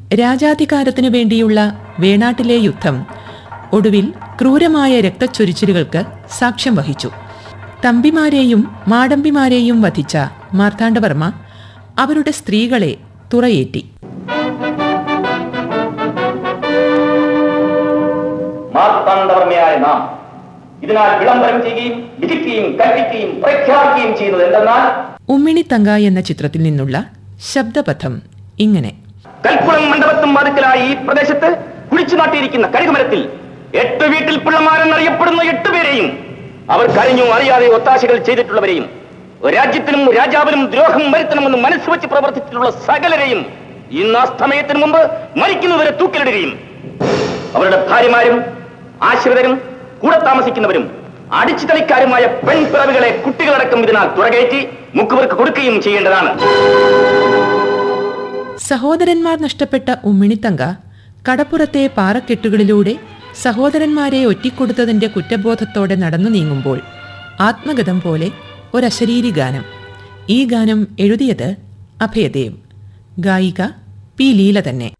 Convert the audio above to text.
രാജാധികാരത്തിനു വേണ്ടിയുള്ള വേണാട്ടിലെ യുദ്ധം ഒടുവിൽ ക്രൂരമായ രക്തച്ചൊരിച്ചിലുകൾക്ക് സാക്ഷ്യം വഹിച്ചു തമ്പിമാരെയും മാടമ്പിമാരെയും വധിച്ച മാർത്താണ്ഡവർമ്മ അവരുടെ സ്ത്രീകളെ തുറയേറ്റി മാർത്താണ്ഡവർമ്മയായ നാം ഇതിനാൽ വിളംബരം ചെയ്യുകയും വിധിക്കുകയും കൽപ്പിക്കുകയും പ്രഖ്യാപിക്കുകയും ചെയ്യുന്നത് എന്തെന്നാൽ ഉമ്മിണിത്തങ്ക എന്ന ചിത്രത്തിൽ നിന്നുള്ള ശബ്ദപഥം ഇങ്ങനെ കൽക്കുളം മണ്ഡപത്തും വാതിക്കലായി ഈ പ്രദേശത്ത് കുഴിച്ചു നാട്ടിയിരിക്കുന്ന കഴുകുമരത്തിൽ എട്ട് വീട്ടിൽ പിള്ളമാരെന്നറിയപ്പെടുന്ന എട്ട് പേരെയും അവർ കരഞ്ഞു അറിയാതെ ഒത്താശകൾ ചെയ്തിട്ടുള്ളവരെയും രാജ്യത്തിനും രാജാവിനും ദ്രോഹം വരുത്തണമെന്ന് മനസ്സ് വെച്ച് പ്രവർത്തിച്ചിട്ടുള്ള സകലരെയും ഇന്ന് അസ്തമയത്തിന് മുമ്പ് മരിക്കുന്നവരെ തൂക്കിലിടുകയും അവരുടെ ഭാര്യമാരും ആശ്രിതരും കൂടെ താമസിക്കുന്നവരും അടിച്ചുതളിക്കാരുമായ പെൺപിറവികളെ കുട്ടികളടക്കം ഇതിനാൽ തുറകയറ്റി മുക്കുവർക്ക് കൊടുക്കുകയും ചെയ്യേണ്ടതാണ് സഹോദരന്മാർ നഷ്ടപ്പെട്ട ഉമ്മിണിത്തങ്ക കടപ്പുറത്തെ പാറക്കെട്ടുകളിലൂടെ സഹോദരന്മാരെ ഒറ്റിക്കൊടുത്തതിന്റെ കുറ്റബോധത്തോടെ നടന്നു നീങ്ങുമ്പോൾ ആത്മഗതം പോലെ ഒരശരീരി ഗാനം ഈ ഗാനം എഴുതിയത് അഭയദേവ് ഗായിക പി ലീല തന്നെ